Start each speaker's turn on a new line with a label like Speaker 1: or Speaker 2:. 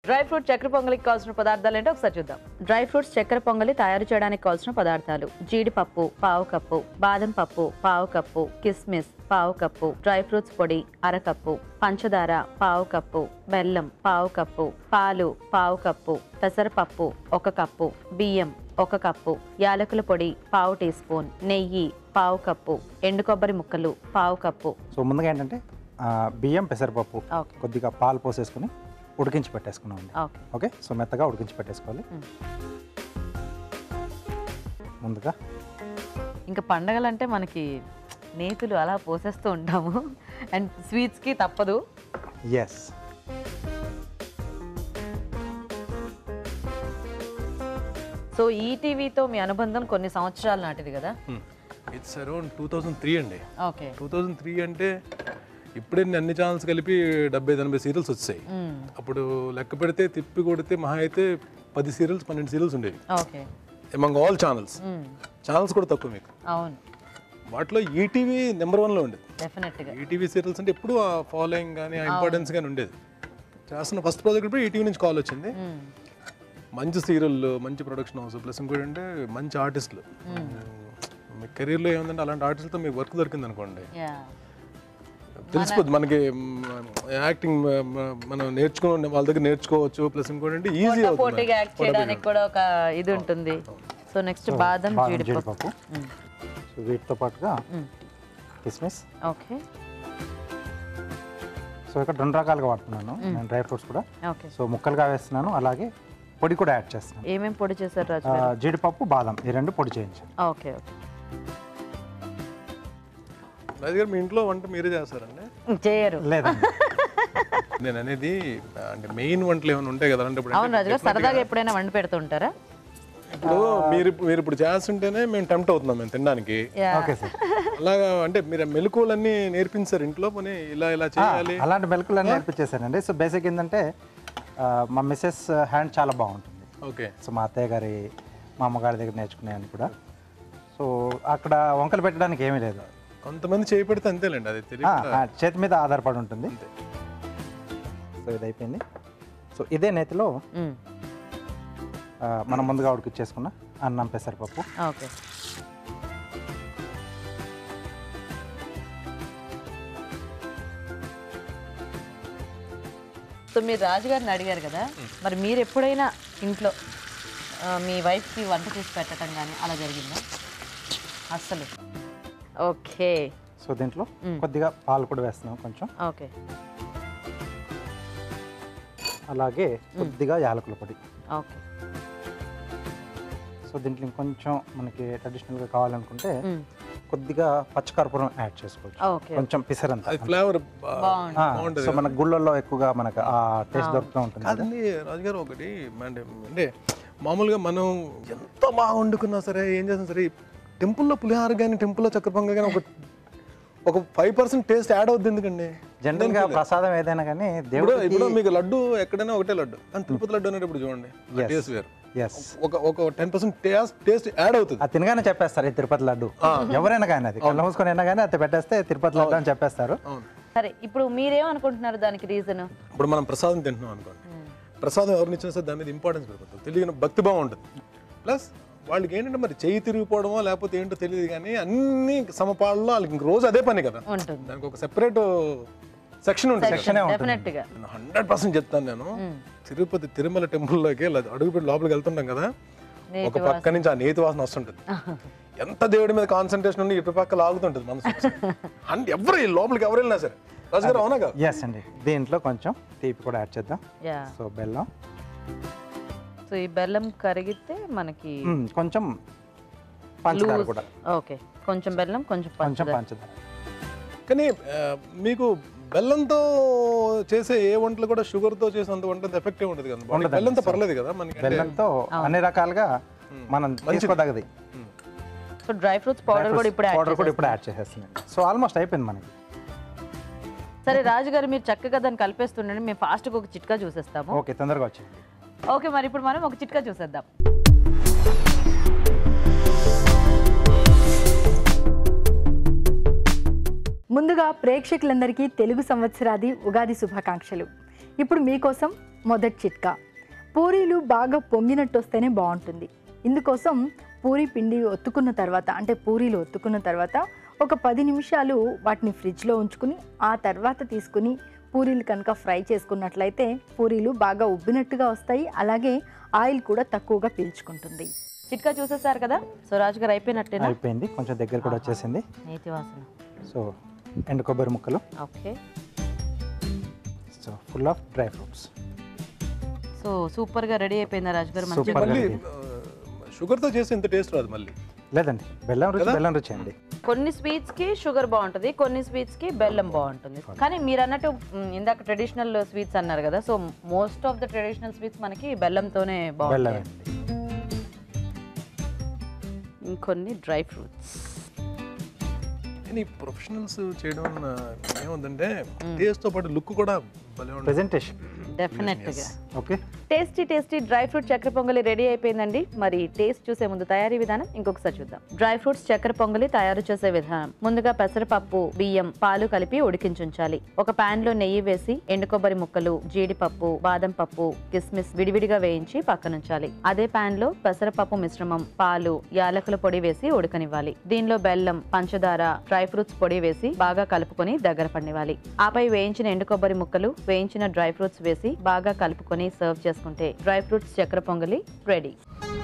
Speaker 1: Dry fruit చక్కెర పొంగలికి కావాల్సిన పదార్థాలు ఏంటో ఒకసారి చూద్దాం డ్రై ఫ్రూట్స్ చక్కెర పొంగలి తయారు చేయడానికి కావాల్సిన పదార్థాలు జీడిపప్పు పావు కప్పు బాదం పప్పు పావు కప్పు కిస్మిస్ పావు కప్పు డ్రై ఫ్రూట్స్ పొడి అరకప్పు పంచదార పావు కప్పు బెల్లం పావు కప్పు పాలు పావు కప్పు పెసరపప్పు ఒక కప్పు బియ్యం ఒక కప్పు యాలకుల పొడి పావు టీ స్పూన్ నెయ్యి పావు కప్పు ఎండు కొబ్బరి ముక్కలు పావు కప్పు
Speaker 2: సో ముందుగా ఏంటంటే ఆ, బియ్యం పెసరపప్పు
Speaker 1: ఓకే
Speaker 2: కొద్దిగా పాలు పోసేసుకుని ఉడికించి పెట్టేసుకున్నాం అండి
Speaker 1: ఓకే
Speaker 2: ఓకే సో మెత్తగా ఉడికించి పెట్టేసుకోవాలి
Speaker 1: మ్మ్.
Speaker 2: ముందుగా
Speaker 1: ఇంకా పండగలంటే మనకి నేతులు అలా పోసేస్తూ ఉంటాము అండ్ స్వీట్స్కి తప్పదు
Speaker 2: ఎస్
Speaker 1: సో ఈటీవీతో మీ అనుబంధం కొన్ని సంవత్సరాల నాటిది కదా
Speaker 3: it's around two thousand three అండి
Speaker 1: ఓకే
Speaker 3: టూ థౌజండ్ త్రీ అంటే ఇప్పుడే అన్ని ఛానల్స్ కలిపి డెబ్బై ఎనభై సీరియల్స్ వచ్చాయి అప్పుడు లెక్క పెడితే తిప్పి కొడితే మహా అయితే పది సీరియల్స్ పన్నెండు సీరియల్స్ ఉండేవి
Speaker 1: okay
Speaker 3: among all channels channels కూడా తక్కువ మీకు
Speaker 1: అవును
Speaker 3: వాటిలో ఈటీవీ నెంబర్ వన్లో ఉండేది
Speaker 1: డెఫినెట్గా
Speaker 3: ఈటీవీ సీరియల్స్ అంటే ఎప్పుడు ఆ ఫాలోయింగ్ కానీ ఆ ఇంపార్టెన్స్ కానీ ఉండేది చేస్తున్న ఫస్ట్ ప్రాజెక్ట్ ఇప్పుడు ఈటీవీ నుంచి కాల్ వచ్చింది మంచి సీరియల్ మంచి ప్రొడక్షన్ హౌస్ ప్లస్ ఇంకోటి అంటే మంచి ఆర్టిస్టులు మీ కెరీర్లో ఏముందంటే అలాంటి ఆర్టిస్టులతో మీకు వర్క్ దొరికింది అనుకోండి
Speaker 1: యా
Speaker 3: తెలిసిపోద్ది మనకి యాక్టింగ్ మనం నేర్చుకుని వాళ్ళ దగ్గర నేర్చుకోవచ్చు ప్లస్ ఇంకోటి అంటే ఈజీ అవుతుంది
Speaker 1: పోటీగా యాక్ట్ చేయడానికి కూడా ఒక ఇది ఉంటుంది సో నెక్స్ట్ బాదం
Speaker 2: బాదం
Speaker 1: జీడిపప్పు
Speaker 2: జీడిపప్పు సో వీటితో పాటుగా కిస్మిస్
Speaker 1: ఓకే
Speaker 2: సో ఇక్కడ రెండు రకాలుగా వాడుతున్నాను నేను డ్రై ఫ్రూట్స్ కూడా
Speaker 1: ఓకే
Speaker 2: సో ముక్కలుగా వేస్తున్నాను అలాగే పొడి కూడా యాడ్ చేస్తున్నాను
Speaker 1: ఏమేం పొడి చేశారు రాజు
Speaker 2: ఆ, జీడిపప్పు బాదం ఈ రెండు పొడి చేయించాను
Speaker 1: ఓకే ఓకే
Speaker 3: రాజు గారు మీ ఇంట్లో వంట మీరే చేస్తారండి
Speaker 1: చేయరు
Speaker 2: లేదండి
Speaker 3: నేను అనేది అంటే మెయిన్ వంటలు ఏమైనా ఉంటాయి కదా అంటే ఇప్పుడు
Speaker 1: అవును రాజు గారు సరదాగా ఎప్పుడైనా వండి పెడుతుంటారా
Speaker 3: ఇప్పుడు మీరు మీరు ఇప్పుడు చేస్తుంటేనే మేము టెంప్ట్ అవుతున్నాం మేము తినడానికి
Speaker 1: యా
Speaker 2: ఓకే సార్
Speaker 3: అలాగా అంటే మీరు ఆ మెలకువలన్నీ నేర్పించారు ఇంట్లో పోనీ ఇలా ఇలా చేయాలి
Speaker 2: అలాంటి మెలకులన్నీ నేర్పించేశానండి సో బేసిక్ ఏంటంటే ఆ, మా మిస్సెస్ హ్యాండ్ చాలా బాగుంటుంది
Speaker 3: ఓకే
Speaker 2: సో మా అత్తయ్య గారి మా అమ్మగారి దగ్గర నేర్చుకునేవన్నీ కూడా సో అక్కడ వంకలు పెట్టడానికి ఏమీ లేదు
Speaker 3: కొంతమంది చేయి పెడితే అంతేలేండి అది
Speaker 2: ఆ,
Speaker 3: తెలియదు
Speaker 2: ఆ, చేతి మీద ఆధారపడి ఉంటుంది సో ఇది అయిపోయింది సో ఇదే నేతిలో
Speaker 1: మ్,
Speaker 2: ఆ, మనం ముందుగా ఉడికిచ్చేసుకున్న అన్నం పెసరపప్పు
Speaker 1: ఓకే సో మీరు రాజుగారిని అడిగారు కదా మరి మీరు ఎప్పుడైనా ఇంట్లో ఆ, మీ వైఫ్కి వంట చేసి పెట్టడం కానీ అలా జరిగిందా అస్సలు ఓకే
Speaker 2: సో దీంట్లో కొద్దిగా పాలు కూడా వేస్తున్నాం కొంచెం
Speaker 1: ఓకే
Speaker 2: అలాగే కొద్దిగా యాలకుల పొడి
Speaker 1: ఓకే
Speaker 2: సో దీంట్లో ఇంకొంచెం మనకి ట్రెడిషనల్గా కావాలనుకుంటే
Speaker 1: మ్,
Speaker 2: కొద్దిగా పచ్చకర్పూరం యాడ్ చేసుకోవచ్చు
Speaker 1: ఓకే
Speaker 2: కొంచెం పిసరంత
Speaker 3: అది ఫ్లేవర్
Speaker 1: బాగుంది
Speaker 2: ఆ, సో మన గుళ్ళల్లో ఎక్కువగా మనకు ఆ టేస్ట్ దొరుకుతూ ఉంటుంది కదా.
Speaker 3: కాదండి రాజుగారు ఒకటి అంటే అంటే మామూలుగా మనం ఎంత బాగా వండుకున్నా సరే ఏం చేసినా సరే టెంపుల్లో పులిహార కానీ టెంపుల్లో చక్కెర పొంగ కానీ ఒక ఒక ఫైవ్ పర్సెంట్ టేస్ట్ యాడ్ అవుద్ది ఎందుకండి
Speaker 2: జనరల్ గా ప్రసాదం ఏదైనా కానీ
Speaker 3: ఇప్పుడు
Speaker 2: దేవుడు
Speaker 3: ఇప్పుడు మీకు లడ్డు ఎక్కడైనా ఒకటే లడ్డు కానీ తిరుపతి లడ్డు అనేటప్పుడు చూడండి టేస్ట్ వేరు
Speaker 2: ఎస్
Speaker 3: ఒక ఒక ten percent taste taste add అవుతుంది
Speaker 2: అది తినగానే చెప్పేస్తారు ఈ తిరుపతి లడ్డు ఎవరైనా కానీ అది కళ్ళ మూసుకొని అయినా కానీ అది పెట్టేస్తే తిరుపతి లడ్డు అని చెప్పేస్తారు
Speaker 3: అవును
Speaker 1: సరే ఇప్పుడు మీరేమనుకుంటున్నారు దానికి రీజన్
Speaker 3: ఇప్పుడు మనం ప్రసాదం తింటున్నాం అనుకోండి ప్రసాదం ఎవరిని ఇచ్చినా సరే దాని మీద ఇంపార్టెన్స్ పెరుగుతుంది తెలియని భక్తి భావం ఉంటుంది ప్లస్ వాళ్ళకి ఏంటంటే మరి చెయ్యి తిరిగిపోవడమో లేకపోతే ఏంటో తెలియదు కానీ అన్ని సమపాలలో వాళ్ళకి ఇంక రోజు అదే పని కదా
Speaker 1: ఉంటుంది
Speaker 3: దానికి ఒక సెపరేట్ సెక్షన్ ఉంటుంది
Speaker 2: సెక్షనే ఉంటుంది
Speaker 1: డెఫినెట్ గా
Speaker 3: నేను హండ్రెడ్ పర్సెంట్ చెప్తాను నేను తిరుపతి తిరుమల టెంపుల్లోకి అడుగుపెట్టి లోపలికి వెళ్తుంటాం కదా ఒక పక్క నుంచి ఆ నేతి వాసన వస్తుంటుంది ఎంత దేవుడి మీద కాన్సన్ట్రేషన్ ఉండి ఇటు పక్క లాగుతుంటుంది మనసు అంటే ఎవరు ఈ లోపలికి ఎవరు వెళ్ళినా సరే రాజు గారు అవునా కదా
Speaker 2: ఎస్ అండి దీంట్లో కొంచెం తీపి కూడా యాడ్ చేద్దాం
Speaker 1: యా
Speaker 2: సో బెల్లం
Speaker 1: సో ఈ బెల్లం కరిగితే మనకి
Speaker 2: మ్మ్, కొంచెం పంచదార కూడా
Speaker 1: ఓకే కొంచెం బెల్లం కొంచెం
Speaker 2: కొంచెం
Speaker 1: పంచదార
Speaker 2: పంచదార
Speaker 3: కానీ ఆ, మీకు బెల్లంతో చేసే ఏ వంటలు కూడా షుగర్ తో చేసేంత వంట ఎఫెక్టివ్ ఉండదు కదా బాడీ. బెల్లంతో పర్లేదు కదా మనకి అంటే-
Speaker 2: బెల్లంతో అన్ని రకాలుగా మనం తీసుకోదగది
Speaker 1: సో డ్రై ఫ్రూట్స్ పౌడర్ కూడా ఇప్పుడు యాడ్
Speaker 2: పౌడర్ కూడా ఇప్పుడు యాడ్ చేసేస్తున్నాం సో ఆల్మోస్ట్ అయిపోయింది మనకి
Speaker 1: సరే రాజు గారు మీరు చక్కగా దాన్ని కలిపేస్తుండండి మేము ఫాస్ట్గా ఒక చిట్కా చూసేస్తాము
Speaker 2: ఓకే తొందరగా వచ్చింది
Speaker 1: ఓకే మరి ఇప్పుడు మనం ఒక చిట్కా చూసేద్దాం
Speaker 4: ముందుగా ప్రేక్షకులందరికీ తెలుగు సంవత్సరాది ఉగాది శుభాకాంక్షలు ఇప్పుడు మీకోసం మొదటి చిట్కా పూరీలు బాగా పొంగినట్టు వస్తేనే బాగుంటుంది ఇందుకోసం పూరీ పిండి ఒత్తుకున్న తర్వాత అంటే పూరీలు ఒత్తుకున్న తర్వాత ఒక పది నిమిషాలు వాటిని ఫ్రిడ్జ్లో ఉంచుకుని ఆ తర్వాత తీసుకుని పూరీలు కనుక ఫ్రై చేసుకున్నట్లయితే పూరీలు బాగా ఉబ్బినట్టుగా వస్తాయి అలాగే ఆయిల్ కూడా తక్కువగా పీల్చుకుంటుంది
Speaker 1: చిట్కా చూసేసారు కదా సో రాజు గారు అయిపోయినట్టేనా
Speaker 2: అయిపోయింది కొంచెం దగ్గర కూడా వచ్చేసింది
Speaker 1: నేతి వాసన
Speaker 2: సో ఎండు కొబ్బరి ముక్కలు
Speaker 1: okay
Speaker 2: so full of dry fruits
Speaker 1: so super గా రెడీ అయిపోయిందా రాజు గారు మంచిగా
Speaker 2: Super గా
Speaker 3: మళ్ళీ
Speaker 2: ఉంది.
Speaker 3: షుగర్తో చేసి ఇంత టేస్ట్ రాదు మళ్ళీ
Speaker 2: లేదండి బెల్లం రుచి
Speaker 3: కదా?
Speaker 2: బెల్లం రుచి అండి
Speaker 1: కొన్ని స్వీట్స్ కి షుగర్ బాగుంటుంది కొన్ని స్వీట్స్ కి బెల్లం బాగుంటుంది కానీ మీరు అన్నట్టు మ్, ఇందాక ట్రెడిషనల్ స్వీట్స్ అన్నారు కదా so most of the traditional sweets మనకి బెల్లంతోనే
Speaker 2: బెల్లం
Speaker 1: బాగుంటాయి
Speaker 2: అండి
Speaker 1: ఇంకొన్ని డ్రై ఫ్రూట్స్
Speaker 3: కానీ ప్రొఫెషనల్స్ చేయడం ఆ, ఏముందంటే టేస్ట్తో పాటు లుక్ కూడా భలే ఉంటుంది
Speaker 2: ప్రెజెంటేషన్
Speaker 1: డెఫినెట్ గా
Speaker 2: okay
Speaker 1: tasty tasty dry fruit చక్కెర పొంగలి రెడీ అయిపోయిందండి మరి టేస్ట్ చూసే ముందు తయారీ విధానం ఇంకొకసారి చూద్దాం డ్రై ఫ్రూట్స్ చక్కెర పొంగలి తయారు చేసే విధానం ముందుగా పెసరపప్పు బియ్యం పాలు కలిపి ఉడికించుంచాలి ఒక పాన్ లో నెయ్యి వేసి ఎండు కొబ్బరి ముక్కలు జీడిపప్పు బాదం పప్పు కిస్మిస్ విడివిడిగా వేయించి పక్కనుంచాలి అదే పాన్ లో పెసరపప్పు మిశ్రమం పాలు యాలకుల పొడి వేసి ఉడకనివ్వాలి దీనిలో బెల్లం పంచదార డ్రై ఫ్రూట్స్ పొడి వేసి బాగా కలుపుకొని దగ్గర పడినివ్వాలి ఆపై వేయించిన ఎండు కొబ్బరి ముక్కలు వేయించిన డ్రై ఫ్రూట్స్ వేసి బాగా కలుపుకొని సర్వ్ చేసుకుంటే డ్రై ఫ్రూట్స్ చక్కెర పొంగలి రెడీ